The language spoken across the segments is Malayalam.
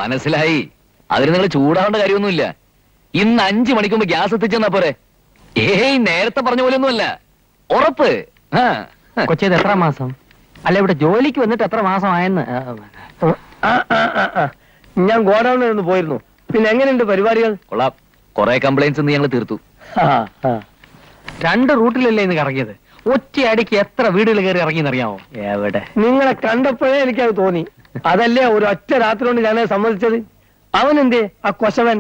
മനസ്സിലായി അതിന് നിങ്ങൾ ചൂടാവേണ്ട കാര്യമൊന്നുമില്ല ഇന്ന് അഞ്ചു മണിക്ക് മുമ്പ് ഗ്യാസ് എത്തിച്ചെന്നാ പോരെ ഏയ് നേരത്തെ പറഞ്ഞ പോലെ ഒന്നുമല്ല ഉറപ്പ് ആ. കൊച്ചേത് എത്ര മാസം അല്ല ഇവിടെ ജോലിക്ക് വന്നിട്ട് എത്ര മാസം ആയെന്ന് ആ, ആ, ആ, ആ. ഞാൻ ഗോഡൌണിൽ നിന്ന് പോയിരുന്നു പിന്നെ എങ്ങനെയുണ്ട് പരിപാടികൾ കൊള്ളാം കുറെ കംപ്ലൈന്റ്സ് ഇന്ന് ഞങ്ങൾ തീർത്തു ആ, ആ. രണ്ട് റൂട്ടിലല്ലേ ഇന്ന് കറങ്ങിയത് ഒറ്റയടിക്ക് എത്ര വീടുകൾ കയറി ഇറങ്ങിയെന്നറിയാമോ എവിടെ നിങ്ങളെ കണ്ടപ്പോഴേ എനിക്കത് തോന്നി അതല്ലേ ഒരു ഒറ്റ രാത്രി കൊണ്ട് ഞാനത് സമ്മതിച്ചത് അവൻ എന്തേ ആ കൊശവൻ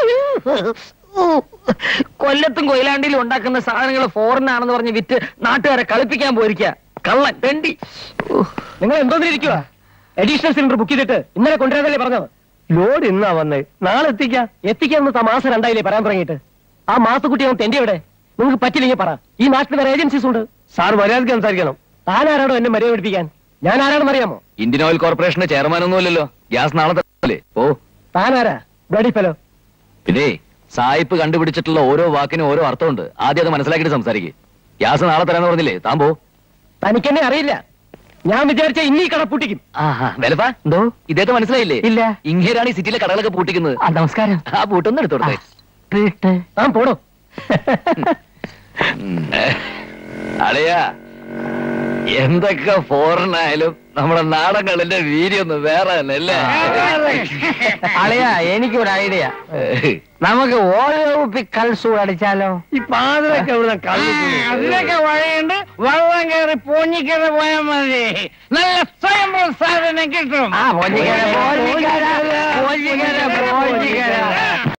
കൊല്ലത്തും കൊയിലാണ്ടിയിലും ഉണ്ടാക്കുന്ന സാധനങ്ങൾ ഫോറിൻ ആണെന്ന് പറഞ്ഞ് വിറ്റ് നാട്ടുകാരെ കളിപ്പിക്കാൻ പോയിരിക്കുക കള്ളൻ തെണ്ടി നിങ്ങൾ എന്തോന്നിരിക്കുക അഡീഷണൽ സിലിണ്ടർ ബുക്ക് ചെയ്തിട്ട് ഇന്നലെ കൊണ്ടുവരാതല്ലേ പറഞ്ഞത് ലോഡ് ഇന്നാ വന്നത് നാളെ എത്തിക്കാം എത്തിക്കാന്ന് മാസം രണ്ടായില്ലേ പറയാൻ തുടങ്ങിയിട്ട് ആ മാസക്കുട്ടി അവൻ തെണ്ടി എവിടെ നിങ്ങൾക്ക് പറ്റില്ലെങ്കിൽ പറ ഈ നാട്ടിൽ വേറെ ഏജൻസീസ് ഉണ്ട് സാർ മര്യാദയ്ക്ക് സംസാരിക്കണം താനാരാണോ എന്നെ മര്യാദ പഠിപ്പിക്കാൻ ഞാൻ ആരാണെന്ന് അറിയാമോ ഇന്ത്യൻ ഓയിൽ കോർപ്പറേഷന്റെ ചെയർമാൻ ഒന്നുമല്ലല്ലോ ഗ്യാസ് നാളെ തരല്ലേ ഓ താനാരാ ബ്ലഡി ഫെലോ പിന്നെ സായിപ്പ് കണ്ടുപിടിച്ചിട്ടുള്ള ഓരോ വാക്കിനും ഓരോ അർത്ഥമുണ്ട് ആദ്യം അത് മനസ്സിലാക്കിയിട്ട് സംസാരിക്കുക ഗ്യാസ് നാളെ തരാന്ന് പറഞ്ഞില്ലേ താൻ പോ തനിക്കെന്നെ അറിയില്ല ഞാൻ വിചാരിച്ച ഇന്നീ കട പൂട്ടിക്കും വെലപ്പാ എന്തോ ഇദ്ദേഹത്തെ മനസ്സിലായില്ലേ ഇല്ല. ഇങ്ങേരാണ് ഈ സിറ്റിയിലെ കടകളൊക്കെ പൂട്ടിക്കുന്നത് ആ നമസ്കാരം ആ പൂട്ടൊന്നും എടുത്തോട്ടെ താൻ പോടോ അളിയാ എന്തൊക്കെ ഫോറിൻ ആയാലും നമ്മുടെ നാടങ്ങളിന്റെ വീര്യൊന്നും വേറെ തന്നെ അല്ലേ അളിയ എനിക്കൊരു ഐഡിയ നമുക്ക് ഓരോ കുപ്പി കൽസൂട് അടിച്ചാലോ ഈ പാതിരൊക്കെ ഇവിടെ കള്ളു അതിനൊക്കെ വഴിയുണ്ട് വെള്ളം കയറി പൊഞ്ഞിക്കര പോയാൽ മതി നല്ല സ്വയം സാധനം കിട്ടും ആ പോഞ്ഞിക്കര പോഞ്ഞിക്കര പോഞ്ഞിക്കര പോഞ്ഞിക്കര